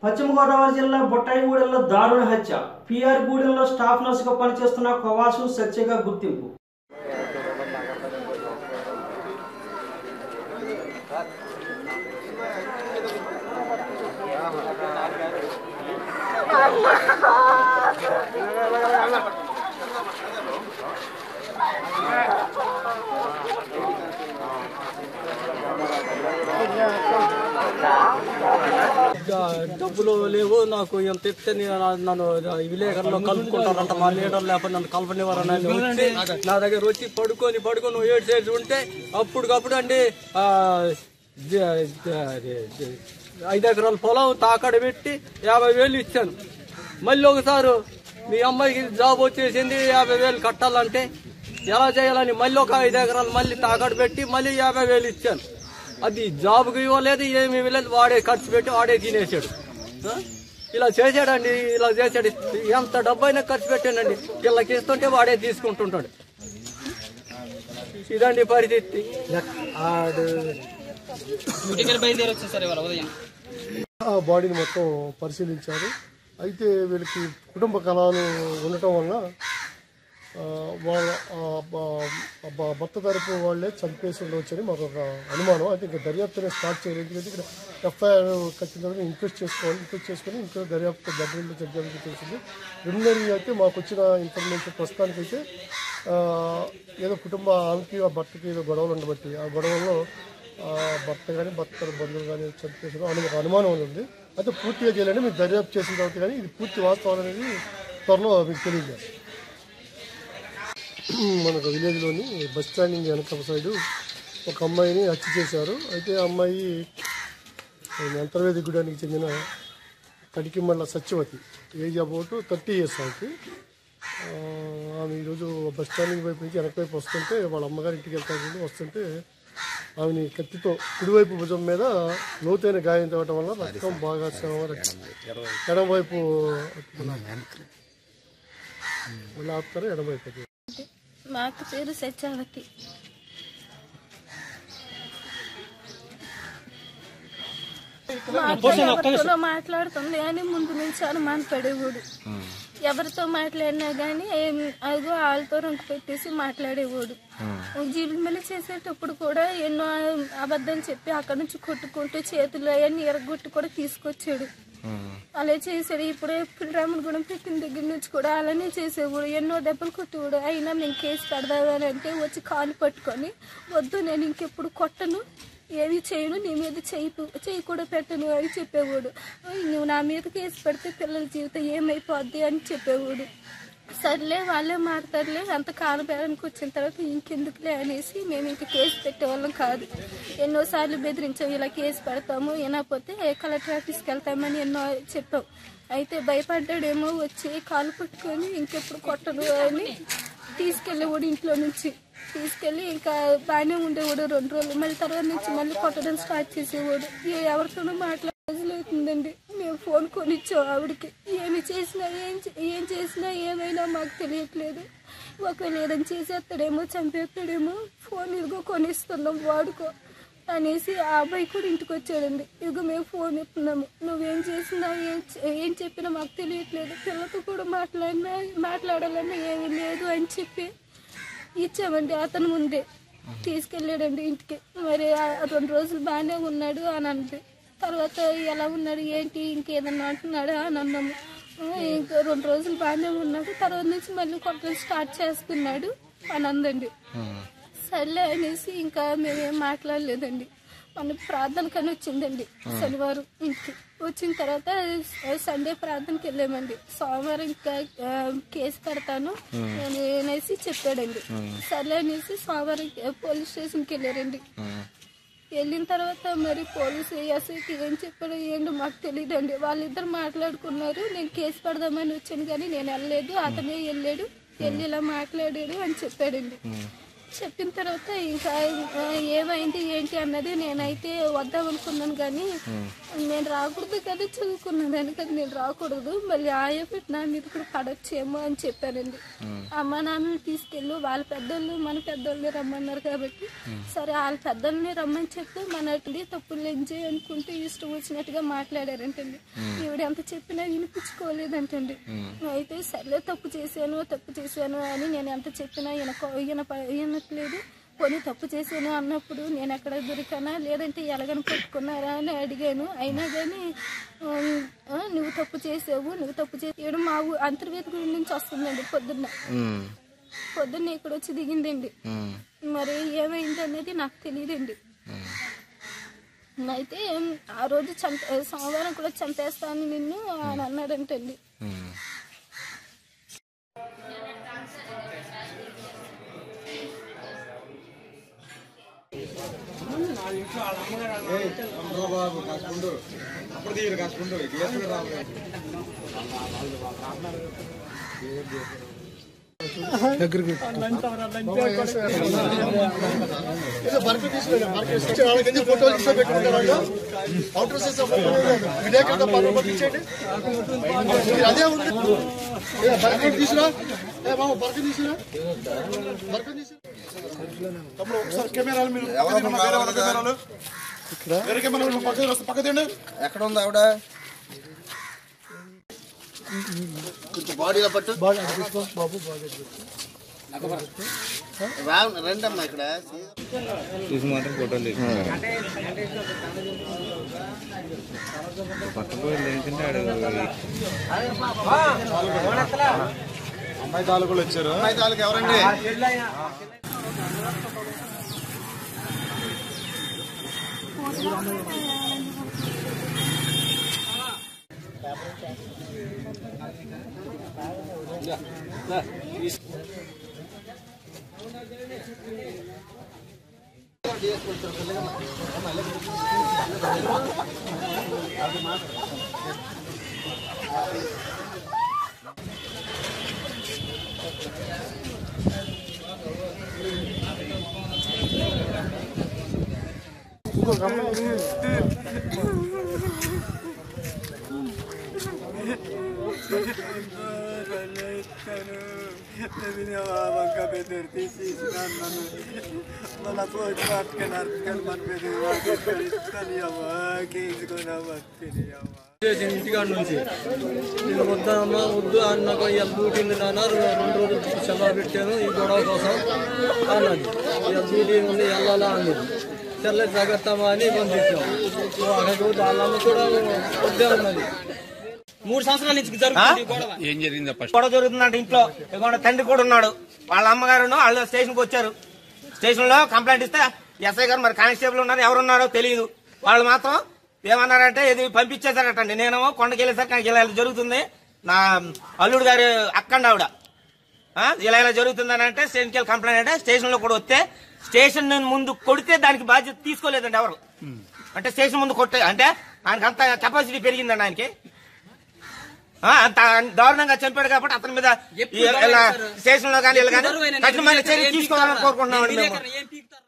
పశ్చిమ గోదావరి జిల్లా బొట్టాయిగూడెంలో దారుణ హత్య పిఆర్ గూడెంలో స్టాఫ్ నర్సుగా పనిచేస్తున్న కవాసు సత్యగా గుర్తింపు డబ్బులు లేవు నాకు ఎంత ఇస్తే నేను నన్ను విలేకరులో కలుపుకుంటారంట మా లీడర్ లేకపోతే నన్ను కలపనివ్వరని వచ్చి నా దగ్గర వచ్చి పడుకొని పడుకొని ఏడు సైడ్స్ ఉంటే అప్పటికప్పుడు అండి ఆ, జ- జ- జ- ఐదు ఎకరాల పొలం తాకడ పెట్టి యాభై వేలు ఇచ్చాను మళ్ళీ ఒకసారి మీ అమ్మాయికి జాబ్ వచ్చేసింది యాభై వేలు కట్టాలంటే ఎలా చేయాలని మళ్ళీ ఒక ఐదు ఎకరాలు మళ్ళీ తాకడ పెట్టి మళ్ళీ యాభై వేలు ఇచ్చాను అది జాబ్కి ఇవ్వలేదు ఏమి ఇవ్వలేదు వాడే ఖర్చు పెట్టి వాడే తినేసాడు ఆ? ఇలా చేశాడండి ఇలా చేశాడు ఎంత డబ్బు అయినా ఖర్చు పెట్టానండి వీళ్ళకి ఇస్తుంటే వాడే తీసుకుంటుంటాడు ఇదండి పరిస్థితి ఆడు బయలుదేరి వచ్చేసారు ఇవాళ ఉదయం ఆ బాడీని మొత్తం పరిశీలించారు అయితే వీళ్ళకి కుటుంబ కళాలు ఉండటం వలన ఆ, వాళ్ళ ఆ, బ- బ- భర్త తరపు వాళ్ళే చంపేసి ఉండవచ్చని మాకు ఒక అనుమానం అయితే ఇంకా దర్యాప్తునే స్టార్ట్ చేయలేదు ఎందుకంటే ఇక్కడ ఎఫ్ఐఆర్ కట్టిన తర్వాత ఇన్క్వెస్ట్ చేసుకోవాలి ఇన్క్వెస్ట్ చేసుకుని ఇంకా దర్యాప్తు దగ్గరలో జడ్జి తెలిసింది ప్రిలిమినరీ అయితే మాకు వచ్చిన ఇన్ఫర్మేషన్ ప్రస్తుతానికైతే ఆ, ఏదో కుటుంబ ఆమెకి ఆ భర్తకి ఏదో గొడవలు ఉండబట్టి ఆ గొడవల్లో ఆ, భర్త కానీ భర్త బంధువులు కానీ చంపేసారు అని ఒక అనుమానం ఉంది అయితే పూర్తిగా చేయాలంటే మీకు దర్యాప్తు చేసిన తర్వాత కానీ ఇది పూర్తి వాస్తవం అనేది త్వరలో మీకు తెలియజేస్తాం మనకు విలేజ్లోని బస్ స్టాండింగ్ వెనక సైడు ఒక అమ్మాయిని హత్య చేశారు అయితే ఆ అమ్మాయి అంతర్వేది గుడానికి చెందిన Kadikimalla Satyavathi age about thirty years ఆమెకి ఆ, ఆమె ఈరోజు బస్ స్టాండింగ్ వైపు నుంచి వెనక వైపు వస్తుంటే వాళ్ళ అమ్మగారి ఇంటికి వెళ్తాను వస్తుంటే ఆమెని కత్తితో కుడివైపు భుజం మీద లోతైన గాయం తగ్గడం వల్ల రక్తం బాగా ఎడమవైపు మళ్ళీ ఆపుతారు ఎడమవైపు అది. మా అక్క పేరు సత్యావతి మా అక్క ఎవరితోనో మాట్లాడుతుంది అని ముందు నుంచి అనుమాన పడేవాడు ఎవరితో మాట్లాడినా గానీ ఏం- అదిగో వాళ్ళతో రంకు పెట్టేసి మాట్లాడేవాడు జీలుమల్లి చేసేటప్పుడు కూడా ఎన్నో అబద్ధాలు చెప్పి అక్కడ నుంచి కొట్టుకుంటూ చేతులు అవన్నీ ఎరగొట్టు కూడా తీసుకొచ్చాడు అలా చేశాడు ఇప్పుడు రామనగూడెం పెట్టిన దగ్గర నుంచి కూడా అలానే చేసేవాడు ఎన్నో దెబ్బలు కొట్టేవాడు అయినా మేము కేసు పెడదామని అంటే వచ్చి కాలు పట్టుకొని వద్దు నేను ఇంకెప్పుడు కొట్టను ఏమి చేయను నీ మీద చేయి చేయి కూడా పెట్టను అని చెప్పేవాడు నువ్వు నా మీద కేసు పెడితే పిల్లల జీవితం ఏమైపోద్ది అని చెప్పేవాడు సర్లే వాళ్ళే మాడతారులే అంత కాలబేరానికి వచ్చిన తర్వాత ఇంకెందుకులే అనేసి మేము ఇంక కేసు పెట్టేవాళ్ళం కాదు ఎన్నోసార్లు బెదిరించాం ఇలా కేసు పెడతాము వినకపోతే కలెక్టర్ ఆఫీస్కి వెళ్తామని ఎన్నో చెప్పాం అయితే భయపడ్డాడేమో వచ్చి కాలు పట్టుకొని ఇంకెప్పుడు కొట్టడు అని తీసుకెళ్ళేవాడు ఇంట్లో నుంచి తీసుకెళ్ళి ఇంకా బాగానే ఉండేవాడు రెండు రోజులు మళ్ళీ తర్వాత నుంచి మళ్ళీ కొట్టడం స్టార్ట్ చేసేవాడు ఏ ఎవరితోనూ మాట్లాడలేతుందండి మేము ఫోన్ కొనిచ్చాం ఆవిడకి ఏమి చేసినా ఏం చే- ఏం చేసినా ఏమైనా మాకు తెలియట్లేదు ఒకవేళ ఏదైనా చేసేస్తాడేమో చంపేస్తాడేమో ఫోన్ ఇదిగో కొనిస్తున్నాం వాడుకో అనేసి ఆ అబ్బాయి కూడా ఇంటికి వచ్చాడండి ఇదిగో మేము ఫోన్ ఇస్తున్నాము నువ్వేం చేసినా ఏం చే- ఏం చెప్పినా మాకు తెలియట్లేదు పిల్లతో కూడా మాట్లాడినా మాట్లాడాలన్నా ఏమీ లేదు అని చెప్పి ఇచ్చామండి అతను ముందే తీసుకెళ్ళాడండి ఇంటికి మరి ఆ- ఆ రెండు రోజులు బాగానే ఉన్నాడు అని అంది తర్వాత ఎలా ఉన్నాడు ఏంటి ఇంకేదన్నా అంటున్నాడా అని అన్నాము ఆ, ఇంకా రెండు రోజులు బాగానే ఉన్నాడు తర్వాత నుంచి మళ్ళీ కొట్టడం స్టార్ట్ చేస్తున్నాడు అని అందండి సర్లే అనేసి ఇంకా మేమేం మాట్లాడలేదండి మన ప్రార్థనకని వచ్చిందండి శనివారం ఇంటికి వచ్చిన తర్వాత స- సండే ప్రార్థనకి వెళ్ళామండి సోమవారం ఇంకా ఆ, కేసు పెడతాను నేను అనేసి చెప్పాడండి సర్లే అనేసి సోమవారం పోలీస్ స్టేషన్కి వెళ్ళారండి వెళ్ళిన తర్వాత మరి పోలీసు ఎస్ఐకి ఏం చెప్పాడో ఏంటో మాకు తెలియదండి వాళ్ళిద్దరు మాట్లాడుకున్నారు నేను కేసు పెడదామని వచ్చాను కానీ నేను వెళ్ళలేదు అతనే వెళ్ళాడు వెళ్ళి ఇలా మాట్లాడాడు అని చెప్పాడండి చెప్పిన తర్వాత ఇంకా ఆ, ఏమైంది ఏంటి అన్నది నేనైతే వద్దాం అనుకున్నాను కానీ నేను రాకూడదు కదా చదువుకున్నాను కదా నేను రాకూడదు మళ్ళీ ఆ ఎఫెక్ట్ నా మీద కూడా పడొచ్చేమో అని చెప్పానండి అమ్మ నాన్నని తీసుకెళ్ళు వాళ్ళ పెద్దోళ్ళు మన పెద్దోళ్ళని రమ్మన్నారు కాబట్టి సరే వాళ్ళ పెద్దోళ్ళని రమ్మని చెప్తే మన తప్పులు ఎంజాయ్ అనుకుంటూ ఇష్టం వచ్చినట్టుగా మాట్లాడారంటండి ఈవిడ ఎంత చెప్పినా వినిపించుకోలేదంటండి అయితే సర్లే తప్పు చేశాను తప్పు చేశాను అని నేను ఎంత చెప్పినా ఈయన ఈయన వినట్లేదు పోనీ తప్పు చేశాను అన్నప్పుడు నేను ఎక్కడ దొరికానా లేదంటే ఎలాగని పట్టుకున్నారా అని అడిగాను అయినా కానీ నువ్వు తప్పు చేసావు నువ్వు తప్పు చేసాడు మా ఊ అంతర్వేది గుడి నుంచి వస్తుందండి పొద్దున్న పొద్దున్న ఇక్కడ వచ్చి దిగిందండి మరి ఏమైంది అనేది నాకు తెలియదండి అయితే ఆ రోజు చంప సోమవారం కూడా చంపేస్తాను నిన్ను అని అన్నాడంటండి ఏదో బర్ఫీ తీసుకురా బర్ఫీ తీసుకొచ్చి వాళ్ళకి ఎందుకు ఫోటోలు తీసి పెట్టుకుంటారు అవుటర్ సైజ్ విలేకరుగా పనులు పంపించండి మీరు అదే ఉంది ఏ, బర్ఫీ తీసురా ఏ బాబు బర్ఫీ తీసురా బర్ఫీ తీసురా తమ్ముడు ఒకసారి కెమెరాలు మీరు వేరే వాళ్ళ కెమెరాలు వేరే కెమెరాలు పక్కన వస్తే పక్క తిండి ఎక్కడ ఉంది ఆవిడ కొంచెం బాడీలో పట్టు రా- రండమ్మా ఇక్కడ చూసి మాత్రం ఫోటోలు తీసుకున్నారు పట్టుకోవాలి ఏంటంటే ఆడు అమ్మాయి తాలూకు ఎవరండి చేసిన ఇంటికాడ నుంచి నేను వద్దామా వద్దు అన్నాక ఇలా డ్యూటీ ఉంది నాన్న రెండు రోజులు సెలవు పెట్టాను ఈ గొడవ కోసం అన్నది ఇలా డ్యూటీ ఉంది వెళ్ళాలా అన్నది తెల్ల తగ్గస్తామా అని పంపించాం అక్కడికి పోతే వాళ్ళమ్మ కూడా వద్దే ఉన్నది మూడు సంవత్సరాల నుంచి జరుగుతుంది ఈ గొడవ ఏం జరిగింది ఫస్ట్ గొడవ జరుగుతుందంట ఇంట్లో ఇదిగోండి తండ్రి కూడా ఉన్నాడు వాళ్ళ అమ్మగారు వాళ్ళు స్టేషన్కి వచ్చారు స్టేషన్ లో కంప్లైంట్ ఇస్తే ఎస్ఐ గారు మరి కానిస్టేబుల్ ఉన్నారు ఎవరున్నారో తెలియదు వాళ్ళు మాత్రం ఏమన్నారంటే ఇది పంపించేశారటండి నేనేమో కొండకి వెళ్ళేసరికి నాకు ఇలా ఇలా జరుగుతుంది నా అల్లుడు గారి అక్కండి ఆవిడ ఆ, ఇలా ఇలా జరుగుతుందని అంటే స్టేషన్కి వెళ్ళి కంప్లైంట్ అంటే స్టేషన్ లో కూడా వస్తే స్టేషన్ ముందు కొడితే దానికి బాధ్యత తీసుకోలేదండి ఎవరు అంటే స్టేషన్ ముందు కొట్టే అంటే ఆయనకి అంత కెపాసిటీ పెరిగిందండి ఆయనకి ఆ, అంత దారుణంగా చంపాడు కాబట్టి అతని మీద ఈ- ఇలా స్టేషన్ లో కానీ ఇలా కానీ కఠినమైన చర్య తీసుకోవాలని కోరుకుంటున్నామండి మేము ఏం పీకుతారు